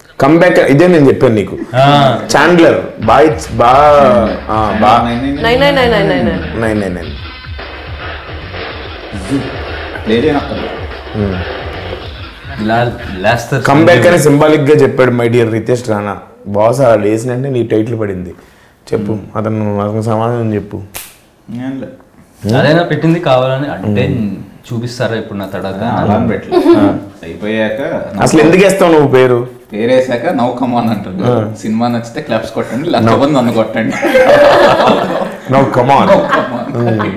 Comeback ఇదే నేను చెప్పాను నీకు చాండ్లర్ బాయ్ బా ఆ, బా nine nine nine nine nine nine nine nine nine లేదే నాకు లాస్ట్ కంబ్యాక్ అని సింబాలిక్ గా చెప్పాడు my dear Ritesh Rana boss అలా లేసినంటే నీ టైటిల్ పడింది చెప్పు అతను అతను సమాధానం చెప్పు ఏం లే. అదైనా పెట్టింది కావాలని అంటే చూపిస్తారా ఇప్పుడు నా తడక అలా అని పెట్టలేదు అయిపోయాక అసలు ఎందుకు వేస్తావు నువ్వు పేరు పేరేసాక నౌ కమాన్ అంటారు సినిమా నచ్చితే క్లాప్స్ కొట్టండి లేకపోతే నన్ను కొట్టండి నవ్వు కమాన్ Come on.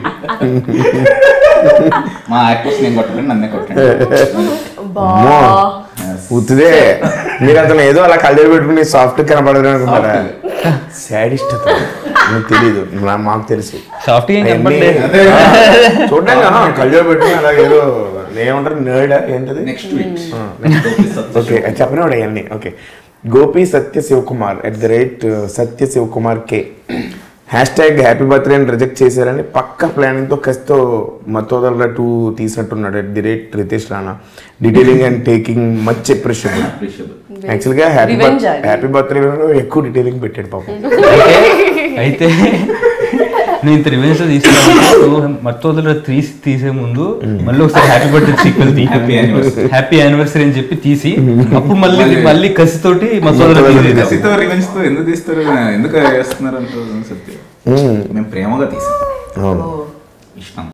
మా యాక్టర్స్ నేను కొట్టండి నన్నే కొట్టండి బా ఉత్తిదే మీరు అతను ఏదో అలా కళ్ళజోడు పెట్టుకుని సాఫ్ట్ కనపడదు అనుకుంటారా సాడిస్ట్ అతను నాకు తెలీదు నా- మాకు తెలుసు సాఫ్ట్ ఏం అవన్నీ- కనపడలే చూడండి కళ్ళజోడు పెట్టుకుని అలా ఏదో ఏమంటారు నర్డ్ ఏంటది నెక్స్ట్ వీక్ ఓకే చెప్పినవాడు అవన్నీ okay Gopi Satya Sivakumar at the rate Satya Sivakumar కే హ్యాష్ ట్యాగ్ హ్యాపీ బర్త్డే అని రిజెక్ట్ చేశారని పక్క ప్లానింగ్తో కసితో మత్తోదల టూ తీసినట్టున్నాడు at the rate Ritesh Rana detailing and taking much appreciable యాక్చువల్గా హ్యాపీ Revenge అది. హ్యాపీ బర్త్డే ఎక్కువ డీటెయిలింగ్ పెట్టాడు పాపం అయితే- అయితే నేను ఇంత రివెన్స్ తీసుకున్నాను మత్తోదల తీసి తీసే ముందు మళ్ళీ ఒకసారి హ్యాపీ బర్త్డే సీక్వెల్ తీ Happy anniversary. హ్యాపీ యానివర్సరీ అని చెప్పి తీసి అప్పుడు మళ్ళీ మళ్ళీ కసితోటి మత్తోదల మత్తోదల తీసేద్దాం. కసితో రివెంజ్ తో ఎందుకు తీస్తారు ఎందుకు చేస్తున్నారు అంటే సత్యం మేము ప్రేమగా తీసాం అవును ఓ ఇష్టం